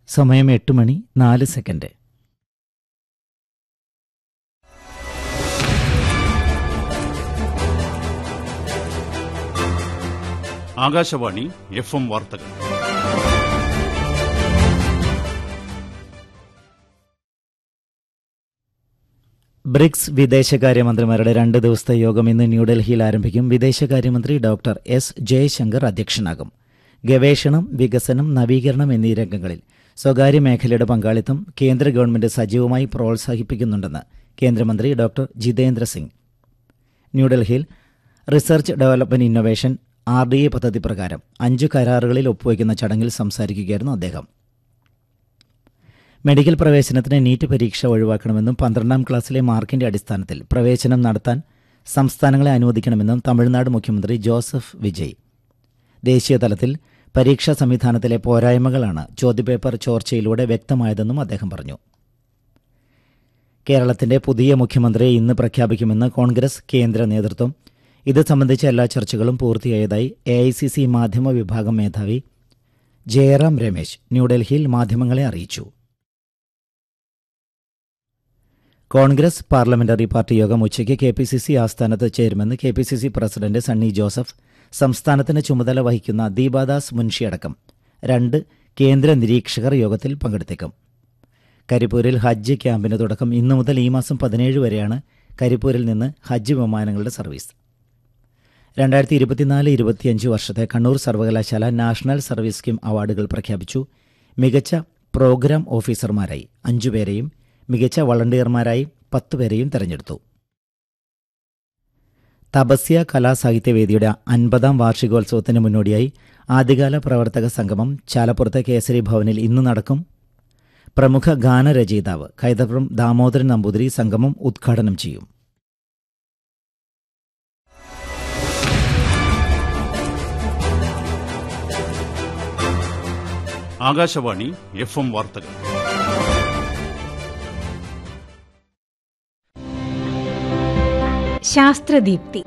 സമയം എട്ട് മണി നാല് സെക്കൻഡ് ആകാശവാണി എഫ് എം വാർത്തകൾ ബ്രിക്സ് വിദേശകാര്യമന്ത്രിമാരുടെ രണ്ട് ദിവസത്തെ യോഗം ഇന്ന് ന്യൂഡൽഹിയിൽ ആരംഭിക്കും വിദേശകാര്യമന്ത്രി ഡോക്ടർ എസ് ജയശങ്കർ അധ്യക്ഷനാകും ഗവേഷണം വികസനം നവീകരണം എന്നീ രംഗങ്ങളിൽ സ്വകാര്യ മേഖലയുടെ പങ്കാളിത്തം കേന്ദ്ര ഗവൺമെന്റ് സജീവമായി പ്രോത്സാഹിപ്പിക്കുന്നുണ്ടെന്ന് കേന്ദ്രമന്ത്രി ഡോക്ടർ ജിതേന്ദ്ര സിംഗ് ന്യൂഡൽഹിയിൽ research development innovation R D A പദ്ധതി പ്രകാരം അഞ്ച് കരാറുകളിൽ ഒപ്പുവയ്ക്കുന്ന ചടങ്ങിൽ സംസാരിക്കുകയായിരുന്നു അദ്ദേഹം മെഡിക്കൽ പ്രവേശനത്തിന് നീറ്റ് പരീക്ഷ ഒഴിവാക്കണമെന്നും പന്ത്രണ്ടാം ക്ലാസ്സിലെ മാർക്കിന്റെ അടിസ്ഥാനത്തിൽ പ്രവേശനം നടത്താൻ സംസ്ഥാനങ്ങളെ അനുവദിക്കണമെന്നും തമിഴ്നാട് മുഖ്യമന്ത്രി ജോസഫ് വിജയ് ദേശീയ തലത്തിൽ പരീക്ഷാ സംവിധാനത്തിലെ പോരായ്മകളാണ് ചോദ്യപേപ്പർ ചോർച്ചയിലൂടെ വ്യക്തമായതെന്നും അദ്ദേഹം പറഞ്ഞു കേരളത്തിന്റെ പുതിയ മുഖ്യമന്ത്രിയെ ഇന്ന് പ്രഖ്യാപിക്കുമെന്ന് കോൺഗ്രസ് കേന്ദ്ര നേതൃത്വം ഇത് സംബന്ധിച്ച എല്ലാ ചർച്ചകളും പൂർത്തിയായതായി എ ഐ സി സി മാധ്യമ വിഭാഗം മേധാവി ജയറാം രമേശ് ന്യൂഡൽഹിയിൽ മാധ്യമങ്ങളെ അറിയിച്ചു കോൺഗ്രസ് പാർലമെന്ററി പാർട്ടി യോഗം ഉച്ചയ്ക്ക് കെ പി സി സി ആസ്ഥാനത്ത് ചേരുമെന്ന് K P C C president Sunny Joseph സംസ്ഥാനത്തിന് ചുമതല വഹിക്കുന്ന ദീപാദാസ് മുൻഷി അടക്കം രണ്ട് കേന്ദ്ര നിരീക്ഷകർ യോഗത്തിൽ പങ്കെടുത്തേക്കും കരിപ്പൂരിൽ ഹജ്ജ് ക്യാമ്പിന് തുടക്കം ഇന്നു മുതൽ ഈ മാസം പതിനേഴ് വരെയാണ് കരിപ്പൂരിൽ നിന്ന് ഹജ്ജ് വിമാനങ്ങളുടെ സർവീസ് രണ്ടായിരത്തി ഇരുപത്തിനാല് ഇരുപത്തിയഞ്ച് വർഷത്തെ കണ്ണൂർ സർവകലാശാല നാഷണൽ സർവീസ് സ്കീം അവാർഡുകൾ പ്രഖ്യാപിച്ചു മികച്ച പ്രോഗ്രാം ഓഫീസർമാരായി അഞ്ചുപേരെയും മികച്ച വളണ്ടിയർമാരായി പത്ത് പേരെയും തെരഞ്ഞെടുത്തു തപസ്യ കലാസാഹിത്യവേദിയുടെ അൻപതാം വാർഷികോത്സവത്തിന് മുന്നോടിയായി ആദ്യകാല പ്രവർത്തക സംഗമം ചാലപ്പുറത്തെ കേസരി ഭവനിൽ ഇന്ന് നടക്കും പ്രമുഖ ഗാനരചയിതാവ് കൈതപ്രം ദാമോദരൻ നമ്പൂതിരി സംഗമം ഉദ്ഘാടനം ചെയ്യും ആകാശവാണി എഫ് എം വാർത്തകൾ ശാസ്ത്രദീപ്തി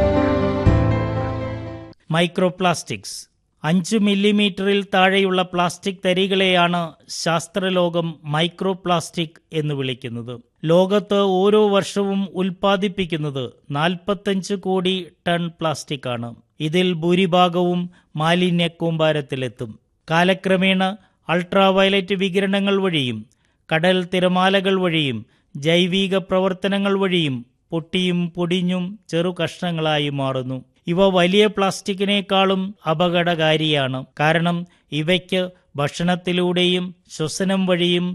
മൈക്രോപ്ലാസ്റ്റിക്സ് അഞ്ച് മില്ലിമീറ്ററിൽ താഴെയുള്ള പ്ലാസ്റ്റിക് തരികളെയാണ് ശാസ്ത്രലോകം മൈക്രോപ്ലാസ്റ്റിക് എന്ന് വിളിക്കുന്നത് ലോകത്ത് ഓരോ വർഷവും ഉൽപ്പാദിപ്പിക്കുന്നത് നാൽപ്പത്തഞ്ച് കോടി ടൺ പ്ലാസ്റ്റിക് ആണ് ഇതിൽ ഭൂരിഭാഗവും മാലിന്യ കൂമ്പാരത്തിലെത്തും കാലക്രമേണ അൾട്രാവയലറ്റ് വികിരണങ്ങൾ വഴിയും കടൽ തിരമാലകൾ വഴിയും ജൈവിക പ്രവർത്തനങ്ങൾ വഴിയും പൊട്ടിയും പൊടിഞ്ഞും ചെറു കഷ്ണങ്ങളായി മാറുന്നു ഇവ വലിയ പ്ലാസ്റ്റിക്കിനേക്കാളും അപകടകാരിയാണ് കാരണം ഇവയ്ക്ക് ഭക്ഷണത്തിലൂടെയും ശ്വസനം വഴിയും